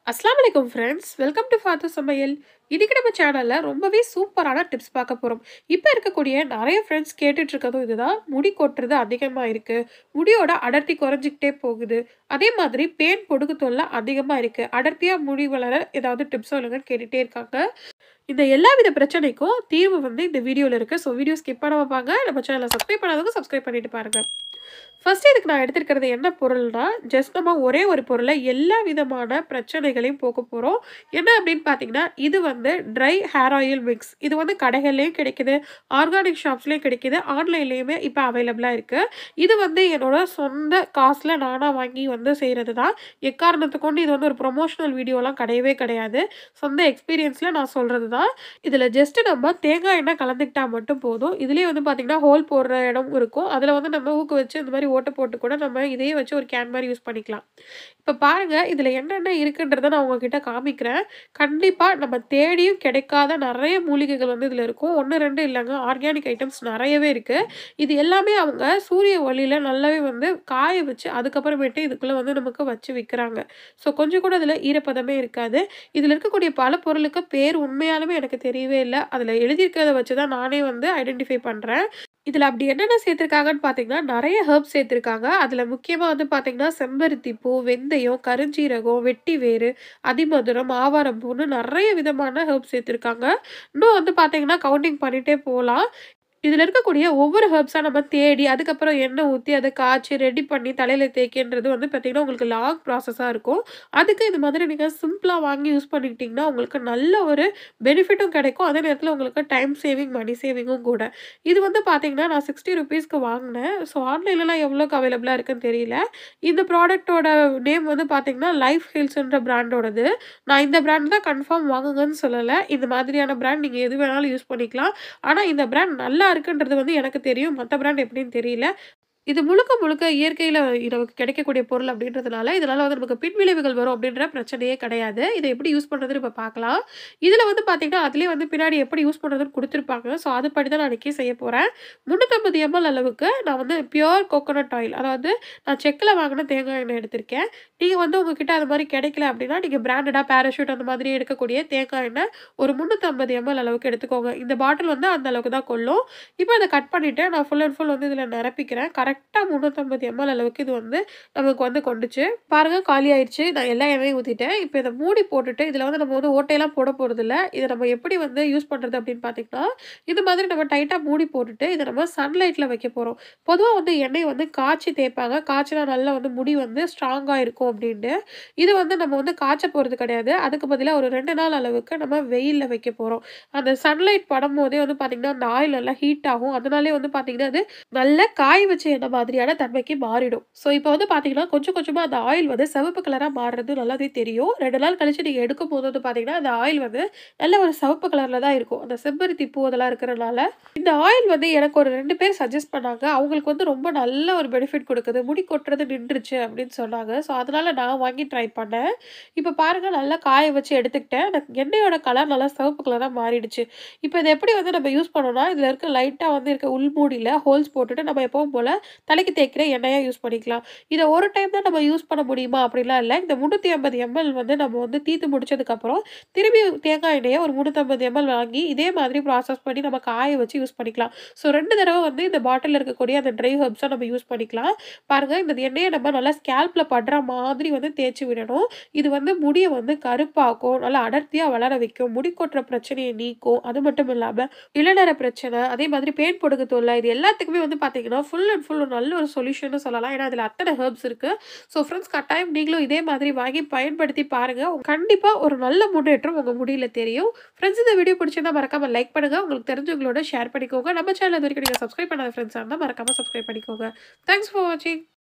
அஸ்ஸலாமு அலைக்கும் friends welcome to father சமையல் இன்னைக்கு நம்ம சேனலில் ரொம்பவே சூப்பரான டிப்ஸ் பார்க்க போகிறோம் இப்போ இருக்கக்கூடிய நிறைய ஃப்ரெண்ட்ஸ் கேட்டுட்டு இருக்கதும் இதுதான் முடி கொட்டுறது அதிகமாக இருக்குது முடியோட அடர்த்தி குறைஞ்சிக்கிட்டே போகுது அதே மாதிரி பேன் பொடுகு தொல்லை அதிகமாக இருக்குது அடர்த்தியாக முடி வளர ஏதாவது டிப்ஸ் சொல்லுங்கன்னு கேட்டுகிட்டே இருக்காங்க இந்த எல்லா வித பிரச்சனைக்கும் தீர்வு வந்து இந்த வீடியோவில் இருக்குது ஸோ வீடியோ ஸ்கிப் பண்ணாம பாங்க நம்ம சேனலை சப்ஸ்கிரைப் பண்ணாதவங்க சப்ஸ்கிரைப் பண்ணிட்டு பாருங்கள் ஃபர்ஸ்ட் இதுக்கு நான் எடுத்திருக்கிறது என்ன பொருள்னா ஜஸ்ட் நம்ம ஒரே ஒரு பொருளை எல்லா விதமான பிரச்சனைகளையும் போக்க போகிறோம் என்ன அப்படின்னு பார்த்தீங்கன்னா இது வந்து ட்ரை ஹேர் ஆயில் மிக்ஸ் இது வந்து கடைகள்லேயும் கிடைக்குது ஆர்கானிக் ஷாப்ஸ்லேயும் கிடைக்குது ஆன்லைன்லேயுமே இப்போ அவைலபிளாக இருக்குது இது வந்து என்னோட சொந்த காசில் நானாக வாங்கி வந்து செய்கிறது தான் எக்காரணத்தை கொண்டு இது வந்து ஒரு ப்ரொமோஷனல் வீடியோலாம் கிடையவே கிடையாது சொந்த எக்ஸ்பீரியன்ஸில் நான் சொல்கிறது தான் இதில் ஜஸ்ட்டு நம்ம தேங்காய் எண்ணெய் கலந்துக்கிட்டா மட்டும் போதும் இதுலேயே வந்து பார்த்திங்கன்னா ஹோல் போடுற இடம் இருக்கும் அதில் வந்து நம்ம ஊக்கு வச்சு இந்த மாதிரி ஓட்டை போட்டு கூட நம்ம இதையே வச்சு ஒரு கேன் மாதிரி யூஸ் பண்ணிக்கலாம் இப்போ பாருங்கள் இதில் என்னென்ன இருக்குன்றதை நான் உங்ககிட்ட காமிக்கிறேன் கண்டிப்பாக நம்ம தேடியும் கிடைக்காத நிறைய மூலிகைகள் வந்து இதில் இருக்கும் ஒன்று ரெண்டு இல்லைங்க ஆர்கானிக் ஐட்டம்ஸ் நிறையவே இருக்குது இது எல்லாமே அவங்க சூரிய ஒளியில் நல்லாவே வந்து காய வச்சு அதுக்கப்புறமேட்டு இதுக்குள்ளே வந்து நமக்கு வச்சு விற்கிறாங்க ஸோ கொஞ்சம் கூட அதில் ஈரப்பதமே இருக்காது இதில் இருக்கக்கூடிய பல பொருளுக்கு பேர் உண்மையாலுமே எனக்கு தெரியவே இல்லை அதில் எழுதியிருக்கிறத வச்சு தான் நானே வந்து ஐடென்டிஃபை பண்ணுறேன் இதில் அப்படி என்னென்ன சேர்த்துருக்காங்கன்னு பார்த்தீங்கன்னா நிறைய ஹெர்ப்ஸ் சேர்த்துருக்காங்க அதில் முக்கியமாக வந்து பார்த்தீங்கன்னா செம்பருத்தி பூ வெந்தயம் கருஞ்சீரகம் வெட்டி வேறு அதிமதுரம் ஆவாரம் பூன்னு நிறைய விதமான ஹெர்ப்ஸ் சேர்த்துருக்காங்க இன்னும் வந்து பார்த்தீங்கன்னா கவுண்டிங் பண்ணிகிட்டே போகலாம் இதில் இருக்கக்கூடிய ஒவ்வொரு ஹெர்ப்ஸாக நம்ம தேடி அதுக்கப்புறம் எண்ணெய் ஊற்றி அதை காய்ச்சி ரெடி பண்ணி தலையில் தேய்க்கின்றது வந்து பார்த்திங்கன்னா உங்களுக்கு லாங் ப்ராசஸாக இருக்கும் அதுக்கு இது மாதிரி நீங்கள் சிம்பிளாக வாங்கி யூஸ் பண்ணிக்கிட்டிங்கன்னா உங்களுக்கு நல்ல ஒரு பெனிஃபிட்டும் கிடைக்கும் அதே நேரத்தில் உங்களுக்கு டைம் சேவிங் மணி சேவிங்கும் கூட இது வந்து பார்த்திங்கன்னா நான் சிக்ஸ்டி ருபீஸ்க்கு வாங்கினேன் ஸோ ஆன்லைன்லலாம் எவ்வளோக்கு அவைலபிளாக இருக்குன்னு தெரியல இந்த ப்ராடக்ட்டோட நேம் வந்து பார்த்திங்கன்னா லைஃப் ஹில்ஸ்ன்ற பிராண்டோடது நான் இந்த பிராண்ட் தான் கன்ஃபார்ம் வாங்குங்கன்னு சொல்லலை இந்த மாதிரியான பிராண்ட் நீங்கள் எது வேணாலும் யூஸ் பண்ணிக்கலாம் ஆனால் இந்த பிராண்ட் நல்லா இருக்குன்றது வந்து எனக்கு தெரியும் மற்ற பிராண்ட் எப்படின்னு தெரியல இது முழுக்க முழுக்க இயற்கையில் நமக்கு கிடைக்கக்கூடிய பொருள் அப்படின்றதுனால இதனால் வந்து நமக்கு பின்விளைவுகள் வரும் அப்படின்ற பிரச்சனையே கிடையாது இதை எப்படி யூஸ் பண்ணுறதுன்னு இப்போ பார்க்கலாம் இதில் வந்து பார்த்திங்கன்னா அதுலேயே வந்து பின்னாடி எப்படி யூஸ் பண்ணுறதுன்னு கொடுத்துருப்பாங்க ஸோ அதுபடி தான் நான் அன்றைக்கி செய்ய போகிறேன் முந்நூற்றம்பது எம்எல் அளவுக்கு நான் வந்து பியோர் கோகோனட் ஆயில் அதாவது நான் செக்கில் வாங்கின தேங்காய் எண்ணெய் எடுத்திருக்கேன் நீங்கள் வந்து உங்ககிட்ட அது மாதிரி கிடைக்கல அப்படின்னா நீங்கள் பிராண்டடாக பேராஷூட் அந்த மாதிரி எடுக்கக்கூடிய தேங்காய் எண்ணெய் ஒரு முந்நூற்றம்பது எம்எல் அளவுக்கு எடுத்துக்கோங்க இந்த பாட்டில் வந்து அந்த அளவுக்கு தான் கொள்ளும் இப்போ அதை கட் பண்ணிவிட்டு நான் ஃபுல் அண்ட் ஃபுல் வந்து இதில் நிரப்பிக்கிறேன் கரெக்டாக முந்நூற்றம்பது எம்எல் அளவுக்கு இது வந்து நமக்கு வந்து கொண்டுச்சு பாருங்கள் காலி ஆயிடுச்சு நான் எல்லா எண்ணெயும் ஊற்றிட்டேன் இப்போ இதை மூடி போட்டுட்டு இதில் வந்து நம்ம வந்து ஓட்டையெல்லாம் போட போகிறதில்ல இதை நம்ம எப்படி வந்து யூஸ் பண்ணுறது அப்படின்னு பார்த்தீங்கன்னா இது மாதிரி நம்ம டைட்டாக மூடி போட்டுட்டு இதை நம்ம சன்லைட்டில் வைக்க போகிறோம் பொதுவாக வந்து எண்ணெய் வந்து காய்ச்சி தேய்ப்பாங்க காய்ச்சினா நல்லா வந்து முடி வந்து ஸ்ட்ராங்காக இருக்கும் அப்படின்ட்டு இது வந்து நம்ம வந்து காய்ச்ச போகிறது கிடையாது அதுக்கு பதிலாக ஒரு ரெண்டு நாள் அளவுக்கு நம்ம வெயிலில் வைக்க போகிறோம் அந்த சன்லைட் படும் போதே வந்து பார்த்திங்கன்னா அந்த ஆயில் நல்லா ஹீட் ஆகும் அதனாலே வந்து பார்த்திங்கன்னா அது நல்ல காய வச்ச எண்ணெய் மாதிரியான தன்மைக்கு மாறிடும் ஸோ இப்போ வந்து பார்த்தீங்கன்னா கொஞ்சம் கொஞ்சமாக அந்த ஆயில் வந்து சிவப்பு கலராக மாறுறது நல்லாவே தெரியும் ரெண்டு நாள் கழிச்சு நீங்கள் எடுக்கும் போது வந்து பார்த்தீங்கன்னா அந்த ஆயில் வந்து நல்ல ஒரு சிவப்பு கலரில் தான் இருக்கும் அந்த செம்பருத்தி பூ அதெல்லாம் இருக்கிறனால இந்த ஆயில் வந்து எனக்கு ஒரு ரெண்டு பேர் சஜஸ்ட் பண்ணாங்க அவங்களுக்கு வந்து ரொம்ப நல்ல ஒரு பெனிஃபிட் கொடுக்குது முடி கொட்டுறது நின்றுச்சு அப்படின்னு சொன்னாங்க ஸோ அதனால் நான் வாங்கி ட்ரை பண்ணேன் இப்போ பாருங்கள் நல்லா காய வச்சு எடுத்துக்கிட்டேன் அந்த எண்ணெயோட கலர் நல்லா சிவப்பு கலராக மாறிடுச்சு இப்போ இதை எப்படி வந்து நம்ம யூஸ் பண்ணோம்னா இதில் இருக்க லைட்டாக வந்து இருக்க உள்மூடியில் ஹோல்ஸ் போட்டுட்டு நம்ம எப்பவும் போல் தலைக்கு தேய்க்கிற எண்ணெயாக யூஸ் பண்ணிக்கலாம் இதை ஒரு டைம் தான் நம்ம யூஸ் பண்ண முடியுமா அப்படிலாம் இல்லை இந்த முந்நூற்றி ஐம்பது எம்எல் வந்து நம்ம வந்து தீத்து முடிச்சதுக்கப்புறம் திரும்பி தேங்காய் எண்ணெயை ஒரு முந்நூற்றம்பது எம்எல் வாங்கி இதே மாதிரி ப்ராசஸ் பண்ணி நம்ம காய வச்சு யூஸ் பண்ணிக்கலாம் ஸோ ரெண்டு தடவை வந்து இந்த பாட்டிலில் இருக்கக்கூடிய அந்த ட்ரை ஹர்ப்ஸை நம்ம யூஸ் பண்ணிக்கலாம் பாருங்கள் இந்த எண்ணெயை நம்ம நல்லா ஸ்கேல்பில் படுற மாதிரி வந்து தேய்ச்சி விடணும் இது வந்து முடியை வந்து கருப்பாக்கும் நல்லா அடர்த்தியாக வளர வைக்கும் முடி கொட்டுற பிரச்சனையை நீக்கும் அது மட்டும் இல்லாமல் இளநர பிரச்சனை அதே மாதிரி பேன் பொடுகு தொல்லை இது எல்லாத்துக்குமே வந்து பார்த்தீங்கன்னா ஃபுல் அண்ட் ஃபுல் ஒரு நல்ல ஒரு சொல்யூஷன் சொல்லலாம் ஏன்னா அதில் அத்தனை ஹெர்ப்ஸ் இருக்குது ஸோ ஃப்ரெண்ட்ஸ் கட்டாயம் நீங்களும் இதே மாதிரி வாங்கி பயன்படுத்தி பாருங்கள் கண்டிப்பாக ஒரு நல்ல முன்னேற்றம் உங்கள் முடியல தெரியும் ஃப்ரெண்ட்ஸ் இந்த வீடியோ பிடிச்சிருந்தா மறக்காமல் லைக் பண்ணுங்கள் உங்களுக்கு தெரிஞ்சவங்களோட ஷேர் பண்ணிக்கோங்க நம்ம சேனல் இது வரைக்கும் நீங்கள் சப்ஸ்கிரைப் பண்ணாத ஃப்ரெண்ட்ஸாக இருந்தால் மறக்காமல் சப்ஸ்கிரைப் பண்ணிக்கோங்க தேங்க்ஸ் ஃபார் வாட்சிங்